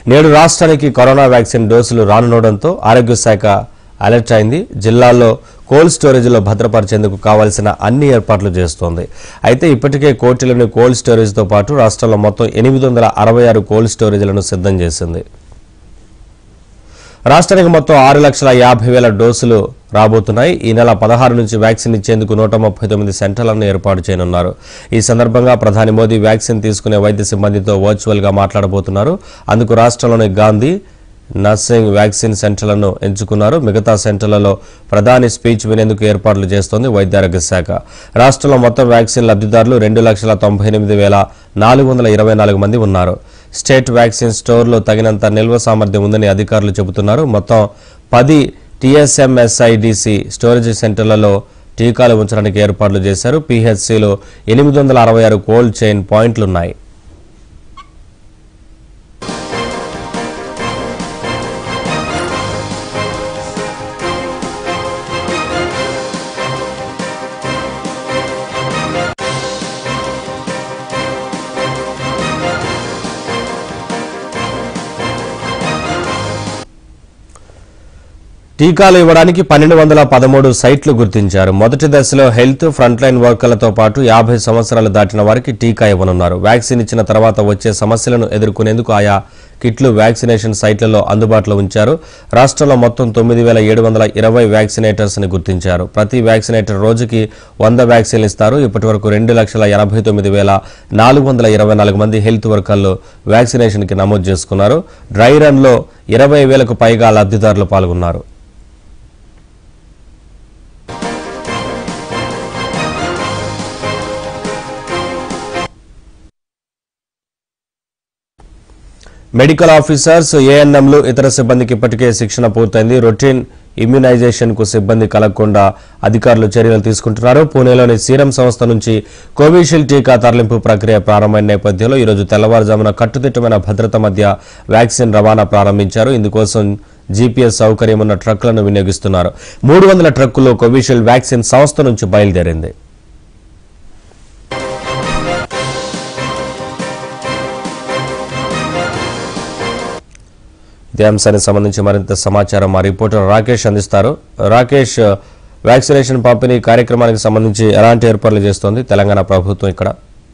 నేడు రాష్ట్రానికి corona vaccine డోసులు రానుండడంతో ఆరోగ్య శాఖ అలర్ట్ అయింది జిల్లాల్లో కోల్డ్ స్టోరేజ్లో భద్రపరిచేందుకు కావాల్సిన అన్ని ఏర్పాట్లు చేస్తోంది అయితే ఇప్పటికే కోటిలోని కోల్డ్ స్టోరేజ్తో పాటు రాష్ట్రంలో మొత్తం ఎనిమిది వందల అరవై ఆరు కోల్డ్ స్టోరేజ్లను సిద్ధం చేసింది రాష్ట్రానికి మొత్తం ఆరు లక్షల యాభై వేల డోసులు రాబోతున్నాయి ఈ నెల పదహారు నుంచి వ్యాక్సిన్ ఇచ్చేందుకు నూట ముప్పై తొమ్మిది సెంటర్లను ఏర్పాటు చేయనున్నారు ఈ సందర్భంగా ప్రధాని మోదీ వ్యాక్సిన్ తీసుకునే వైద్య సిబ్బందితో వర్చువల్ గా మాట్లాడబోతున్నారు అందుకు రాష్ట్రంలోని గాంధీ నర్సింగ్ వ్యాక్సిన్ సెంటర్లను ఎంచుకున్నారు మిగతా సెంటర్లలో ప్రధాని స్పీచ్ వినేందుకు ఏర్పాట్లు చేస్తోంది వైద్యారోగ్య శాఖ రాష్ట్రంలో మొత్తం వ్యాక్సిన్ లబ్ధిదారులు రెండు లక్షల తొంభై ఎనిమిది వేల నాలుగు వందల ఇరవై నాలుగు మంది ఉన్నారు స్టేట్ వ్యాక్సిన్ స్టోర్లో తగినంత నిల్వ సామర్థ్యం ఉందని అధికారులు చెబుతున్నారు మొత్తం పది టీఎస్ఎంఎస్ఐడిసి స్టోరేజ్ సెంటర్లలో టీకాలు ఉంచడానికి ఏర్పాట్లు చేశారు పీహెచ్సిలో ఎనిమిది వందల అరవై ఆరు కోల్డ్ చైన్ పాయింట్లున్నాయి టీకాలు ఇవ్వడానికి పన్నెండు వందల పదమూడు సైట్లు గుర్తించారు మొదటి దశలో హెల్త్ ఫ్రంట్ లైన్ వర్కర్లతో పాటు యాభై సంవత్సరాలు దాటిన వారికి టీకా ఇవ్వనున్నారు వ్యాక్సిన్ ఇచ్చిన తర్వాత వచ్చే సమస్యలను ఎదుర్కొనేందుకు ఆయా కిట్లు వ్యాక్సినేషన్ సైట్లలో అందుబాటులో ఉంచారు రాష్ట్రంలో మొత్తం తొమ్మిది వేల ఏడు వందల ఇరవై వ్యాక్సినేటర్స్ ని గుర్తించారు ప్రతి వ్యాక్సినేటర్ రోజుకి వంద వ్యాక్సిన్లు ఇస్తారు ఇప్పటి వరకు రెండు లక్షల ఎనభై తొమ్మిది వేల నాలుగు వందల ఇరవై నాలుగు మంది హెల్త్ వర్కర్లు వ్యాక్సినేషన్ కి నమోదు చేసుకున్నారు డ్రై రన్ లో ఇరవై వేలకు పైగా లబ్ధిదారులు పాల్గొన్నారు మెడికల్ ఆఫీసర్స్ ఏఎన్ఎంలు ఇతర సిబ్బందికి ఇప్పటికే శిక్షణ పూర్తయింది రొటీన్ ఇమ్యునైజేషన్ కు సిబ్బంది కలగకుండా అధికారులు చర్యలు తీసుకుంటున్నారు పూణేలోని సీరం సంస్థ నుంచి కోవిషీల్డ్ టీకా తరలింపు ప్రక్రియ ప్రారంభమైన నేపథ్యంలో ఈరోజు తెల్లవారుజామున కట్టుదిట్టమైన భద్రత మధ్య వ్యాక్సిన్ రవాణా ప్రారంభించారు ఇందుకోసం జీపీఎస్ సౌకర్యం ఉన్న ట్రక్కులను వినియోగిస్తున్నారు మూడు వందల ట్రక్కుల్లో కోవిషీల్డ్ వ్యాక్సిన్ సంస్థ నుంచి బయలుదేరింది ఇదే అంశానికి సంబంధించి మరింత సమాచారం మా రిపోర్టర్ రాకేష్ అందిస్తారు రాకేష్ వ్యాక్సినేషన్ పంపిణీ కార్యక్రమానికి సంబంధించి ఎలాంటి ఏర్పాట్లు చేస్తోంది తెలంగాణ ప్రభుత్వం ఇక్కడ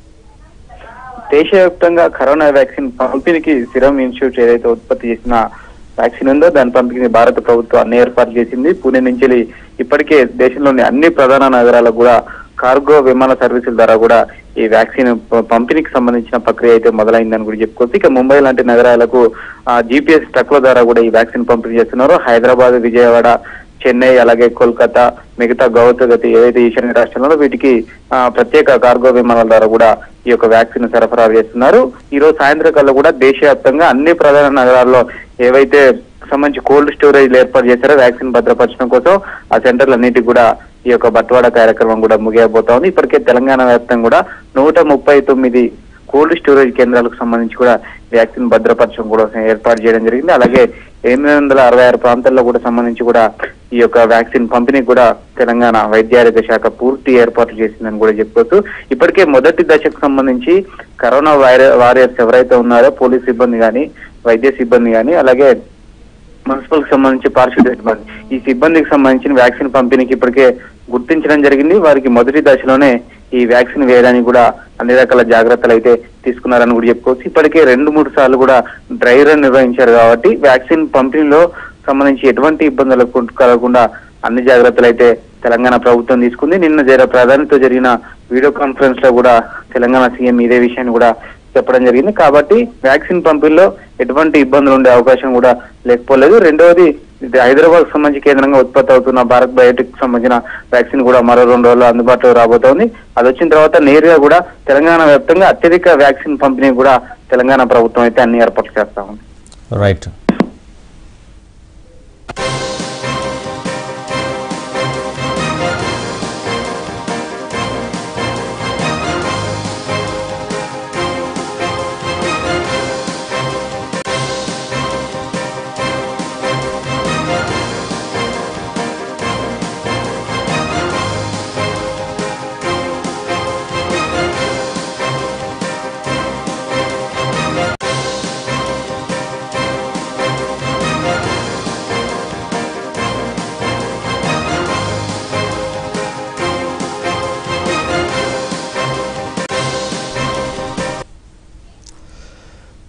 దేశవ్యాప్తంగా కరోనా వ్యాక్సిన్ పంపిణీకి సిరం ఇన్స్టిట్యూట్ ఏదైతే ఉత్పత్తి చేసిన వ్యాక్సిన్ ఉందో దాని పంపిణీ భారత ప్రభుత్వం అన్ని ఏర్పాట్లు చేసింది పూణే నుంచి ఇప్పటికే దేశంలోని అన్ని ప్రధాన నగరాలకు కూడా కార్గో విమాన సర్వీసుల ద్వారా కూడా ఈ వ్యాక్సిన్ ప- పంపిణీకి సంబంధించిన ప్రక్రియ అయితే మొదలైందని కూడా చెప్పుకోవచ్చు ఇక ముంబై లాంటి నగరాలకు జీపీఎస్ ట్రక్ల ద్వారా కూడా ఈ వ్యాక్సిన్ పంపిణీ చేస్తున్నారు హైదరాబాద్ విజయవాడ చెన్నై అలాగే కోల్కతా మిగతా గౌతగతి ఏదైతే ఈశాన్య రాష్ట్రాల్లో వీటికి ఆ, ప్రత్యేక కార్గో విమానాల ద్వారా కూడా ఈ యొక్క వ్యాక్సిన్ సరఫరా చేస్తున్నారు ఈ రోజు సాయంత్రం కల్లా కూడా దేశవ్యాప్తంగా అన్ని ప్రధాన నగరాల్లో ఏవైతే సంబంధించి కోల్డ్ స్టోరేజ్ ఏర్పాటు చేశారో వ్యాక్సిన్ భద్రపరచడం కోసం ఆ సెంటర్లన్నిటికి కూడా ఈ యొక్క బట్వాడా కార్యక్రమం కూడా ముగియబోతా ఉంది ఇప్పటికే తెలంగాణ వ్యాప్తంగా కూడా నూట ముప్పై తొమ్మిది కోల్డ్ స్టోరేజ్ కేంద్రాలకు సంబంధించి కూడా వ్యాక్సిన్ భద్రపరచడం కూడా ఏర్పాటు చేయడం జరిగింది అలాగే ఎనిమిది వందల అరవై ఆరు ప్రాంతాల్లో కూడా సంబంధించి కూడా ఈ యొక్క వ్యాక్సిన్ పంపిణీ కూడా తెలంగాణ వైద్యారోగ్య శాఖ పూర్తి ఏర్పాట్లు చేసిందని కూడా చెప్పుకోవచ్చు ఇప్పటికే మొదటి దశకు సంబంధించి కరోనా వైర వారియర్స్ ఎవరైతే ఉన్నారో పోలీస్ సిబ్బంది కానీ వైద్య సిబ్బంది కానీ అలాగే మున్సిపల్ కి సంబంధించి పారిశుద్ధ్య సిబ్బంది ఈ సిబ్బందికి సంబంధించిన వ్యాక్సిన్ పంపిణీకి ఇప్పటికే గుర్తించడం జరిగింది వారికి మొదటి దశలోనే ఈ వ్యాక్సిన్ వేయడానికి కూడా అన్ని రకాల జాగ్రత్తలు అయితే తీసుకున్నారని కూడా చెప్పుకోవచ్చు ఇప్పటికే రెండు మూడు సార్లు కూడా డ్రై రన్ నిర్వహించారు కాబట్టి వ్యాక్సిన్ పంపిణీలో సంబంధించి ఎటువంటి ఇబ్బందులకు కలగకుండా అన్ని జాగ్రత్తలు అయితే తెలంగాణ ప్రభుత్వం తీసుకుంది నిన్న జర ప్రధానితో జరిగిన వీడియో కాన్ఫరెన్స్ లో కూడా తెలంగాణ సీఎం ఇదే విషయాన్ని కూడా చెప్పడం జరిగింది కాబట్టి వ్యాక్సిన్ పంపిణీలో ఎటువంటి ఇబ్బందులు ఉండే అవకాశం కూడా లేకపోలేదు రెండవది ఇది హైదరాబాద్ సంబంధించి కేంద్రంగా ఉత్పత్తి అవుతున్న భారత్ బయోటెక్ సంబంధించిన వ్యాక్సిన్ కూడా మరో రెండు రోజుల్లో అందుబాటులో రాబోతోంది అది వచ్చిన తర్వాత నేరుగా కూడా తెలంగాణ వ్యాప్తంగా అత్యధిక వ్యాక్సిన్ పంపిణీ కూడా తెలంగాణ ప్రభుత్వం అయితే అన్ని ఏర్పాట్లు చేస్తా ఉంది రైట్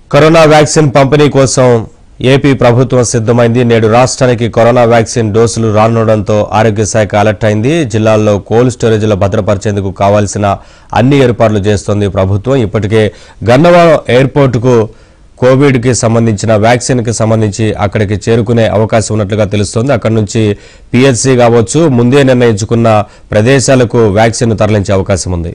కరోనా వ్యాక్సిన్ పంపిణీ కోసం ఏపీ ప్రభుత్వం సిద్ధమైంది నేడు రాష్ట్రానికి కరోనా వ్యాక్సిన్ డోసులు రానుండడంతో ఆరోగ్య శాఖ అలర్ట్ అయింది జిల్లాల్లో కోల్డ్ స్టోరేజ్లో భద్రపరిచేందుకు కావాల్సిన అన్ని ఏర్పాట్లు చేస్తోంది ప్రభుత్వం ఇప్పటికే గన్నవరం ఎయిర్పోర్టుకు కోవిడ్కి సంబంధించిన వ్యాక్సిన్కి సంబంధించి అక్కడికి చేరుకునే అవకాశం ఉన్నట్లుగా తెలుస్తోంది అక్కడి నుంచి పిహెచ్సి కావచ్చు ముందే నిర్ణయించుకున్న ప్రదేశాలకు వ్యాక్సిన్ తరలించే అవకాశం ఉంది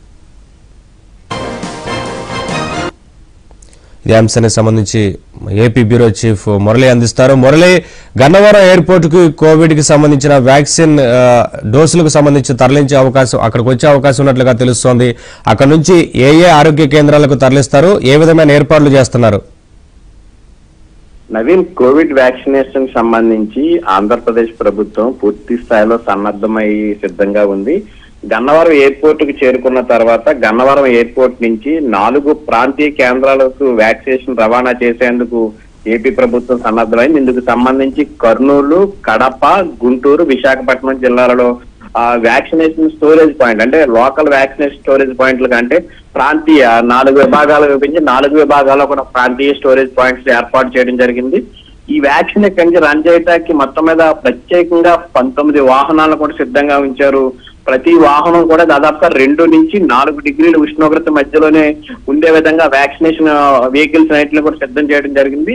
ఈ అంశానికి సంబంధించి ఏపీ బ్యూరో చీఫ్ మురళి అందిస్తారు మురళి గన్నవరం ఎయిర్పోర్టుకు కోవిడ్ కి సంబంధించిన వ్యాక్సిన్ ఆ, డోసులకు సంబంధించి తరలించే అవకాశం అక్కడికి వచ్చే అవకాశం ఉన్నట్లుగా తెలుస్తోంది అక్కడ నుంచి ఏ ఏ ఆరోగ్య కేంద్రాలకు తరలిస్తారు ఏ విధమైన ఏర్పాట్లు చేస్తున్నారు నవీన్ కోవిడ్ వ్యాక్సినేషన్ సంబంధించి ఆంధ్రప్రదేశ్ ప్రభుత్వం పూర్తి స్థాయిలో సన్నద్ధమై సిద్ధంగా ఉంది గన్నవరం ఎయిర్పోర్ట్ కు చేరుకున్న తర్వాత గన్నవరం ఎయిర్పోర్ట్ నుంచి నాలుగు ప్రాంతీయ కేంద్రాలకు వ్యాక్సినేషన్ రవాణా చేసేందుకు ఏపీ ప్రభుత్వం సన్నద్ధమైంది ఇందుకు సంబంధించి కర్నూలు కడప గుంటూరు విశాఖపట్నం జిల్లాలలో ఆ వ్యాక్సినేషన్ స్టోరేజ్ పాయింట్ అంటే లోకల్ వ్యాక్సినేషన్ స్టోరేజ్ పాయింట్లు కంటే ప్రాంతీయ నాలుగు విభాగాలు విభజించి నాలుగు విభాగాల్లో కూడా ప్రాంతీయ స్టోరేజ్ పాయింట్స్ ఏర్పాటు చేయడం జరిగింది ఈ వ్యాక్సిన్ ఇక్కడి నుంచి రన్ చేయడానికి మొత్తం మీద ప్రత్యేకంగా పంతొమ్మిది వాహనాలను కూడా సిద్ధంగా ఉంచారు ప్రతి వాహనం కూడా దాదాపుగా రెండు నుంచి నాలుగు డిగ్రీల ఉష్ణోగ్రత మధ్యలోనే ఉండే విధంగా వ్యాక్సినేషన్ వెహికల్స్ అన్నింటిని కూడా సిద్ధం చేయడం జరిగింది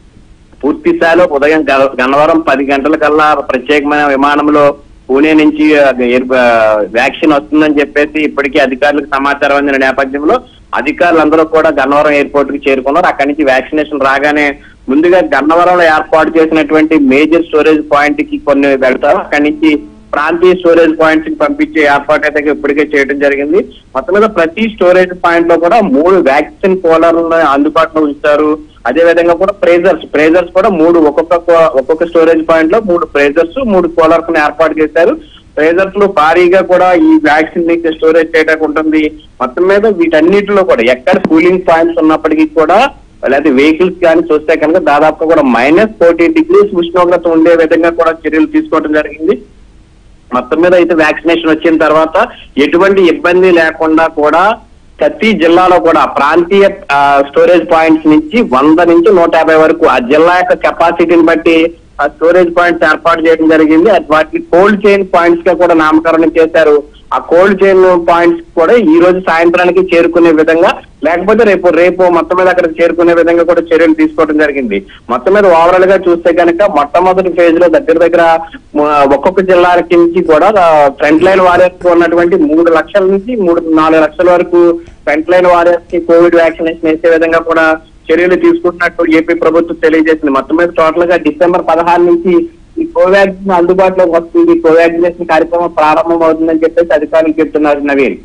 పూర్తి స్థాయిలో ఉదయం గ- గన్నవరం పది గంటల కల్లా ప్రత్యేకమైన విమానంలో పూణే నుంచి ఆ, ఎయిర్- ఆ, వ్యాక్సిన్ వస్తుందని చెప్పేసి ఇప్పటికీ అధికారులకు సమాచారం అందిన నేపథ్యంలో అధికారులందరూ కూడా గన్నవరం ఎయిర్పోర్ట్ కి చేరుకున్నారు అక్కడి నుంచి వ్యాక్సినేషన్ రాగానే ముందుగా గన్నవరంలో ఏర్పాటు చేసినటువంటి మేజర్ స్టోరేజ్ పాయింట్ కి కొన్ని వెళ్తారు అక్కడి నుంచి ప్రాంతీయ స్టోరేజ్ పాయింట్స్ కి పంపించే ఏర్పాటు అయితే ఇప్పటికే చేయడం జరిగింది మొత్తం మీద ప్రతి స్టోరేజ్ పాయింట్ లో కూడా మూడు వ్యాక్సిన్ కూలర్లను అందుబాటులో ఉంచుతారు అదే విధంగా కూడా ప్రేజర్స్ ప్రేజర్స్ కూడా మూడు ఒక్కొక్క కో- ఒక్కొక్క స్టోరేజ్ పాయింట్ లో మూడు ప్రేజర్స్ మూడు కూలర్స్ ఏర్పాటు చేశారు ప్రేజర్స్ లో భారీగా కూడా ఈ వ్యాక్సిన్ ని స్టోరేజ్ చేయడానికి ఉంటుంది మొత్తం మీద వీటన్నిటిలో కూడా ఎక్కడ కూలింగ్ పాయింట్స్ ఉన్నప్పటికీ కూడా లేదా వెహికల్స్ కానీ చూస్తే కనుక దాదాపుగా కూడా మైనస్ ఫోర్టీన్ డిగ్రీస్ ఉష్ణోగ్రత ఉండే విధంగా కూడా చర్యలు తీసుకోవడం జరిగింది మొత్తం మీద అయితే వ్యాక్సినేషన్ వచ్చిన తర్వాత ఎటువంటి ఇబ్బంది లేకుండా కూడా ప్రతి జిల్లాలో కూడా ప్రాంతీయ ఆ, స్టోరేజ్ పాయింట్స్ నుంచి వంద నుంచి నూట యాభై వరకు ఆ జిల్లా యొక్క కెపాసిటీని బట్టి ఆ స్టోరేజ్ పాయింట్స్ ఏర్పాటు చేయడం జరిగింది అది వాటికి కోల్డ్ చైన్ పాయింట్స్ గా కూడా నామకరణం చేశారు ఆ కోల్డ్ చైన్ పాయింట్స్ కూడా ఈ రోజు సాయంత్రానికి చేరుకునే విధంగా లేకపోతే రేపు రేపు మొత్తం మీద అక్కడికి చేరుకునే విధంగా కూడా చర్యలు తీసుకోవడం జరిగింది మొత్తం మీద ఓవరాల్ గా చూస్తే కనుక మొట్టమొదటి ఫేజ్ లో దగ్గర దగ్గర మ- ఒక్కొక్క జిల్లా నుంచి కూడా ఫ్రంట్ లైన్ వారియర్స్ కి ఉన్నటువంటి మూడు లక్షల నుంచి మూడు నాలుగు లక్షల వరకు ఫ్రంట్ లైన్ వారియర్స్ కి కోవిడ్ వ్యాక్సినేషన్ వేసే విధంగా కూడా చర్యలు తీసుకుంటున్నట్టు ఏపీ ప్రభుత్వం తెలియజేసింది మొత్తం మీద టోటల్ గా డిసెంబర్ పదహారు నుంచి ఈ కోవాక్సిన్ అందుబాటులోకి వస్తుంది కోవాక్సినేషన్ కార్యక్రమం ప్రారంభం అవుతుందని చెప్పేసి అధికారులు చెప్తున్నారు నవీన్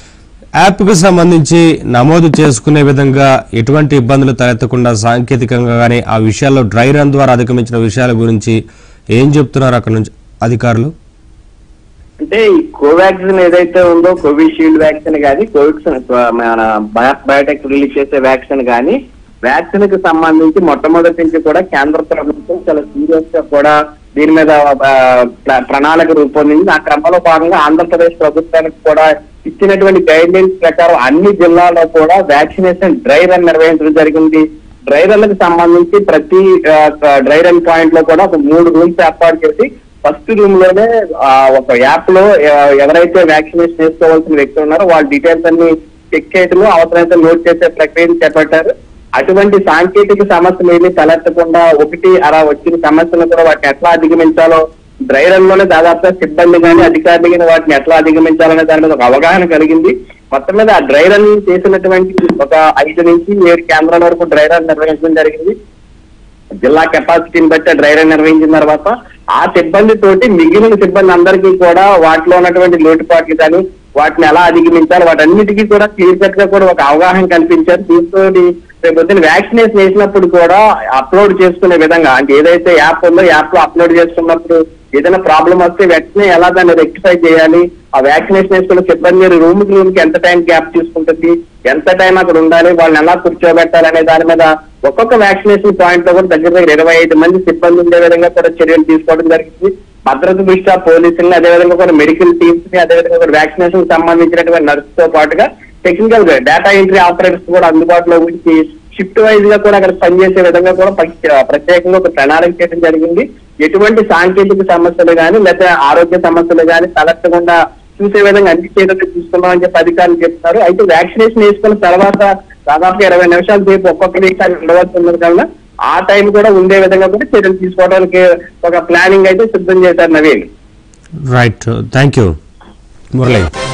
యాప్కు సంబంధించి నమోదు చేసుకునే విధంగా ఎటువంటి ఇబ్బందులు తలెత్తకుండా సాంకేతికంగా కానీ ఆ విషయాల్లో డ్రై రన్ ద్వారా అధిగమించిన విషయాల గురించి ఏం చెప్తున్నారు అక్కడ నుంచి అధికారులు అంటే ఈ కోవాక్సిన్ ఏదైతే ఉందో కోవిషీల్డ్ వ్యాక్సిన్ కానీ కోవిడ్ మన బయో- బయోటెక్ రిలీజ్ చేసే వ్యాక్సిన్ కానీ వ్యాక్సిన్ కి సంబంధించి మొట్టమొదటి నుంచి కూడా కేంద్ర ప్రభుత్వం చాలా సీరియస్ గా కూడా దీని మీద ఆ, ప్ర- ప్రణాళిక రూపొందింది ఆ క్రమంలో భాగంగా ఆంధ్రప్రదేశ్ ప్రభుత్వానికి కూడా ఇచ్చినటువంటి గైడ్ లైన్స్ ప్రకారం అన్ని జిల్లాల్లో కూడా వ్యాక్సినేషన్ డ్రై రన్ నిర్వహించడం జరిగింది డ్రై రన్లకు సంబంధించి ప్రతి డ్రై రన్ పాయింట్ లో కూడా ఒక మూడు రూమ్స్ ఏర్పాటు చేసి ఫస్ట్ రూమ్ లోనే ఆ, ఒక యాప్ లో ఆ, ఎవరైతే వ్యాక్సినేషన్ చేసుకోవాల్సిన వ్యక్తులు ఉన్నారో వాళ్ళ డీటెయిల్స్ అన్ని చెక్ చేయటము అవసరమైతే నోట్ చేసే ప్రక్రియను చేపట్టారు అటువంటి సాంకేతిక సమస్యలు ఏమీ తలెత్తకుండా ఒకటి అలా వచ్చిన సమస్యలు కూడా వాటిని ఎట్లా అధిగమించాలో డ్రై రన్ లోనే దాదాపుగా సిబ్బంది కానీ అధికారులు కానీ వాటిని ఎట్లా అధిగమించాలనే దాని మీద ఒక అవగాహన కలిగింది మొత్తం మీద ఆ డ్రై రన్ చేసినటువంటి ఒక ఐదు నుంచి ఏడు కేంద్రాల వరకు డ్రై రన్ నిర్వహించడం జరిగింది జిల్లా కెపాసిటీని బట్టి ఆ డ్రై రన్ నిర్వహించిన తర్వాత ఆ సిబ్బంది తోటి మిగిలిన సిబ్బంది అందరికీ కూడా వాటిలో ఉన్నటువంటి లోటుపాట్లు కానీ వాటిని ఎలా అధిగమించాలి వాటన్నిటికీ కూడా క్లియర్ కట్ గా కూడా ఒక అవగాహన కల్పించారు దీంతో రేపు పొద్దున్న వ్యాక్సినేషన్ వేసినప్పుడు కూడా అప్లోడ్ చేసుకునే విధంగా అంటే ఏదైతే యాప్ ఉందో యాప్ లో అప్లోడ్ చేసుకున్నప్పుడు ఏదైనా ప్రాబ్లం వస్తే వెంటనే ఎలా దాన్ని రెక్టిఫై చేయాలి ఆ వ్యాక్సినేషన్ వేసుకున్న సిబ్బంది రూమ్ కి రూమ్ కి ఎంత టైం గ్యాప్ తీసుకుంటుంది ఎంత టైం అక్కడ ఉండాలి వాళ్ళని ఎలా కూర్చోబెట్టాలి అనే దాని మీద ఒక్కొక్క వ్యాక్సినేషన్ పాయింట్ లో కూడా దగ్గర దగ్గర ఇరవై ఐదు మంది సిబ్బంది ఉండే విధంగా కూడా చర్యలు తీసుకోవడం జరిగింది భద్రత దృష్ట్యా పోలీసుల్ని అదేవిధంగా కూడా మెడికల్ టీమ్స్ ని అదేవిధంగా కూడా వ్యాక్సినేషన్ సంబంధించినటువంటి నర్స్ తో పాటుగా టెక్నికల్ గా డేటా ఎంట్రీ ఆపరేటర్స్ కూడా అందుబాటులో ఉంచి షిఫ్ట్ వైజ్ గా కూడా అక్కడ పనిచేసే విధంగా కూడా ప- ప్రత్యేకంగా ఒక ప్రణాళిక చేయడం జరిగింది ఎటువంటి సాంకేతిక సమస్యలు కానీ లేకపోతే ఆరోగ్య సమస్యలు కానీ తలెత్తకుండా చూసే విధంగా అన్ని చర్యలు తీసుకున్నామని చెప్పి అధికారులు చెప్తున్నారు అయితే వ్యాక్సినేషన్ వేసుకున్న తర్వాత దాదాపు ఇరవై నిమిషాల సేపు ఒక్కొక్కరికి ఉండవలసి ఉన్నది కన్నా ఆ టైం కూడా ఉండే విధంగా కూడా చర్యలు తీసుకోవడానికి ఒక ప్లానింగ్ అయితే సిద్ధం చేశారు Naveen right thank you Murali